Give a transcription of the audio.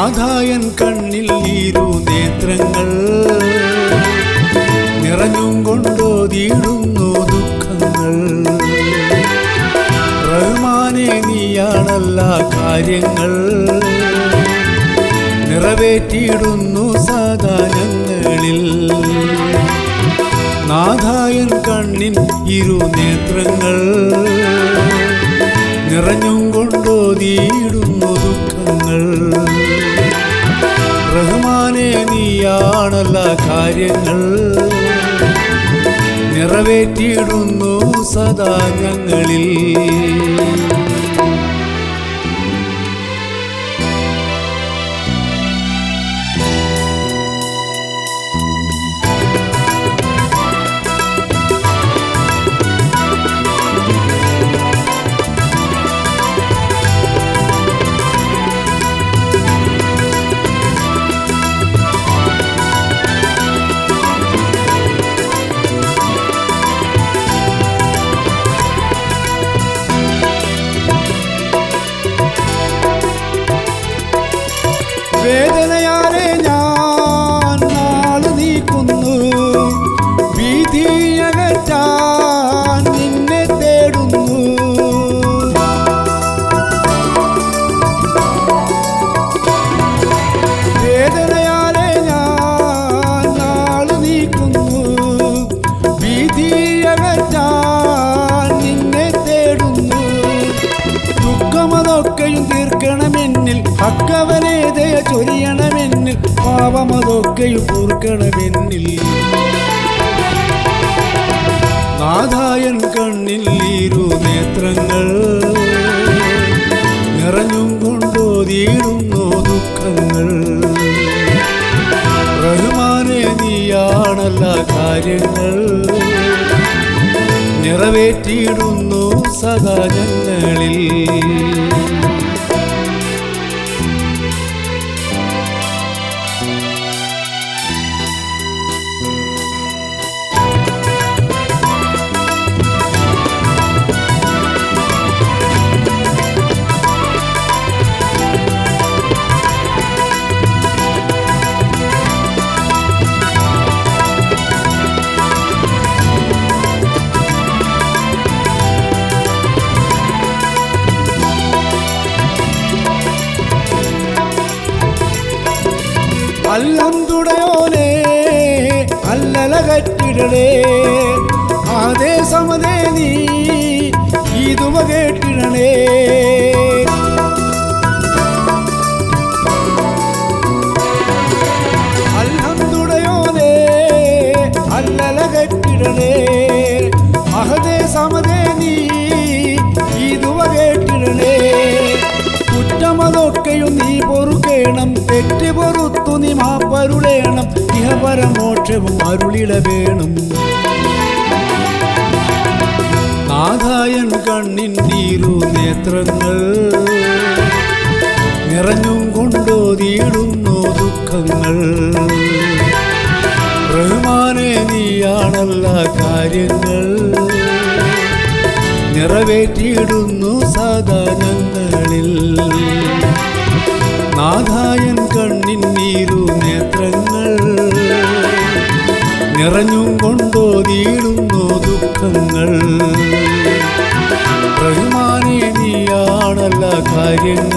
നാഥായൻ കണ്ണിൽ ഈരു നേത്രങ്ങൾ നിറഞ്ഞും കൊണ്ടോതിയിടുന്നു ദുഃഖങ്ങൾ റഹ്മാനെ നീയാണല്ല കാര്യങ്ങൾ നിറവേറ്റിയിടുന്നു സദാ ഞങ്ങളിൽ നാഥായൻ കണ്ണിൻ ഇരു നേത്രങ്ങൾ നിറഞ്ഞും കൊണ്ടോതിയിടുന്നു ദുഃഖങ്ങൾ റഹ്മാനെ നീയാണല്ല കാര്യങ്ങൾ നിറവേറ്റിയിടുന്നു സദാ ഞങ്ങളിൽ വേദനയാലെ ഞാൻ നാളു നീക്കുന്നു ഭീതിയകറ്റാൻ നിന്നെ തേടുന്നു വേദനയാലെ ഞാൻ നാളു നീക്കുന്നു ഭീതിയകറ്റാൻ നിന്നെ തേടുന്നു ദുഃഖമതൊക്കെയും തീർക്കണമെന്നിൽ അക്കവനേതയ ചൊരിയണമെന്നിൽ പാപമതൊക്കെയും പൂർക്കണമെന്നിൽ നാഥായൻ കണ്ണിൽ ഈരു നേത്രങ്ങൾ നിറഞ്ഞും കൊണ്ടോതിയിടുന്നു ദുഃഖങ്ങൾ റഹ്മാനെ നീയാണല്ല കാര്യങ്ങൾ നിറവേറ്റിയിടുന്നു സദാ ഞങ്ങളിൽ അല്ലന്തുടയോനെ അല്ലലകറ്റിടണേ അതേ സമതേ നീ ഇതുവ കേട്ടിടണേ അല്ലന്തുടയോനെ അല്ലലകറ്റിടണേ അഹദേ സമതേ നീ ഇതുവ കേട്ടിടണേ കുറ്റമതൊക്കെയും നീ പൊറുക്കേണം തെറ്റ് പൊറുത്തു നീ മാപ്പരുളേണം ഇഹപരമോക്ഷവും അരുളിട വേണം നാഥായൻ കണ്ണിൻ നീരു നേത്രങ്ങൾ നിറഞ്ഞും കൊണ്ടോതിയിടുന്നു ദുഃഖങ്ങൾ റഹ്മാനെ നീയാണല്ല കാര്യങ്ങൾ നിറവേറ്റിയിടുന്നു സാധാരണങ്ങളിൽ നാഥായൻ കണ്ണിൻ നീരു നേത്രങ്ങൾ നിറഞ്ഞും കൊണ്ടോതിയിടുന്നു ദുഃഖങ്ങൾ റഹ്മാനെ നീയാണല്ല കാര്യങ്ങൾ